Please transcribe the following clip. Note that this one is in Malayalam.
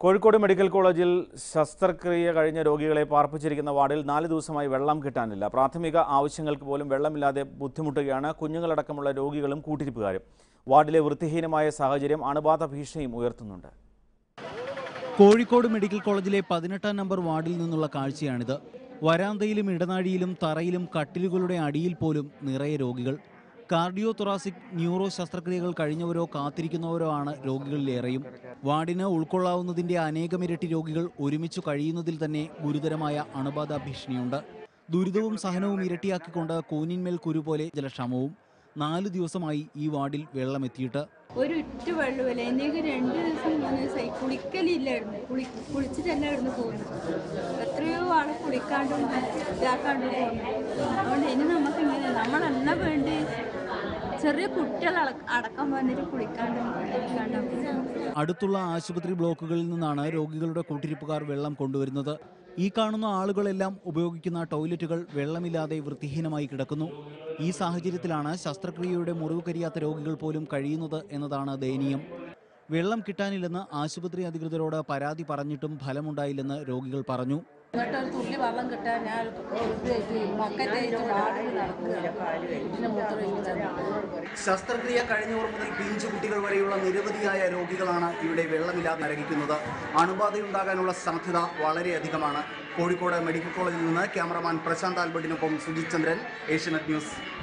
കോഴിക്കോട് മെഡിക്കൽ കോളേജിൽ ശസ്ത്രക്രിയ കഴിഞ്ഞ രോഗികളെ പാർപ്പിച്ചിരിക്കുന്ന വാർഡിൽ നാല് ദിവസമായി വെള്ളം കിട്ടാനില്ല പ്രാഥമിക ആവശ്യങ്ങൾക്ക് പോലും വെള്ളമില്ലാതെ ബുദ്ധിമുട്ടുകയാണ് കുഞ്ഞുങ്ങളടക്കമുള്ള രോഗികളും കൂട്ടിരിപ്പുകാരും വാർഡിലെ വൃത്തിഹീനമായ സാഹചര്യം അണുബാധ ഭീഷണിയും ഉയർത്തുന്നുണ്ട് കോഴിക്കോട് മെഡിക്കൽ കോളേജിലെ പതിനെട്ടാം നമ്പർ വാർഡിൽ നിന്നുള്ള കാഴ്ചയാണിത് വരാന്തയിലും ഇടനാഴിയിലും തറയിലും കട്ടിലുകളുടെ അടിയിൽ പോലും നിറയെ രോഗികൾ കാർഡിയോ തൊറാസിക് ന്യൂറോ ശസ്ത്രക്രിയകൾ കഴിഞ്ഞവരോ കാത്തിരിക്കുന്നവരോ ആണ് രോഗികളിലേറെയും വാർഡിന് ഉൾക്കൊള്ളാവുന്നതിന്റെ അനേകമിരട്ടി രോഗികൾ ഒരുമിച്ചു കഴിയുന്നതിൽ തന്നെ ഗുരുതരമായ അണുബാധ ഭീഷണിയുണ്ട് ദുരിതവും സഹനവും ഇരട്ടിയാക്കിക്കൊണ്ട് കൂനിന്മേൽ കുരു പോലെ ജലക്ഷാമവും നാല് ദിവസമായി ഈ വാർഡിൽ വെള്ളമെത്തിയിട്ട് ഒരു ഉറ്റ വെള്ളമില്ല എന്നേക്ക് രണ്ട് ദിവസം മൂന്ന് ദിവസമായി കുളിക്കലില്ലായിരുന്നു കുളി കുളിച്ചിട്ടല്ലായിരുന്നു പോകുന്നത് എത്രയോ ആള് കുളിക്കാണ്ടും ഇതാക്കാണ്ടും പോകുന്നത് അതുകൊണ്ട് ഇനി നമുക്ക് ഇങ്ങനെ നമ്മളെന്നാ വേണ്ടി ചെറിയ കുട്ടികൾ അടക്കം വന്നിട്ട് കുളിക്കാണ്ടും ഇതാക്കാണ്ടും അടുത്തുള്ള ആശുപത്രി ബ്ലോക്കുകളിൽ നിന്നാണ് രോഗികളുടെ കൂട്ടിരിപ്പുകാർ വെള്ളം കൊണ്ടുവരുന്നത് ഈ കാണുന്ന ആളുകളെല്ലാം ഉപയോഗിക്കുന്ന ടോയ്ലറ്റുകൾ വെള്ളമില്ലാതെ വൃത്തിഹീനമായി കിടക്കുന്നു ഈ സാഹചര്യത്തിലാണ് ശസ്ത്രക്രിയയുടെ മുറിവ് കരിയാത്ത രോഗികൾ പോലും കഴിയുന്നത് എന്നതാണ് ദയനീയം വെള്ളം കിട്ടാനില്ലെന്ന് ആശുപത്രി അധികൃതരോട് പരാതി പറഞ്ഞിട്ടും ഫലമുണ്ടായില്ലെന്ന് രോഗികൾ പറഞ്ഞു ഇങ്ങോട്ട് ഒരു തുള്ളി വെള്ളം കിട്ടാൻ ഞാൻ മക്കറ്റായിട്ട് വാർഡിൽ നടക്കുകയാണ് പിന്നെ മൂത്രമൊഴിച്ചത് ശസ്ത്രക്രിയ കഴിഞ്ഞവർ മുതൽ പിഞ്ചു കുട്ടികൾ വരെയുള്ള നിരവധിയായ രോഗികളാണ് ഇവിടെ വെള്ളമില്ലാതെ നരകിക്കുന്നത് അണുബാധയുണ്ടാകാനുള്ള സാധ്യത വളരെയധികമാണ് കോഴിക്കോട് മെഡിക്കൽ കോളേജിൽ നിന്ന് ക്യാമറമാൻ പ്രശാന്ത് ആൽബർട്ടിനൊപ്പം സുജിത് ചന്ദ്രൻ ഏഷ്യനെറ്റ് ന്യൂസ്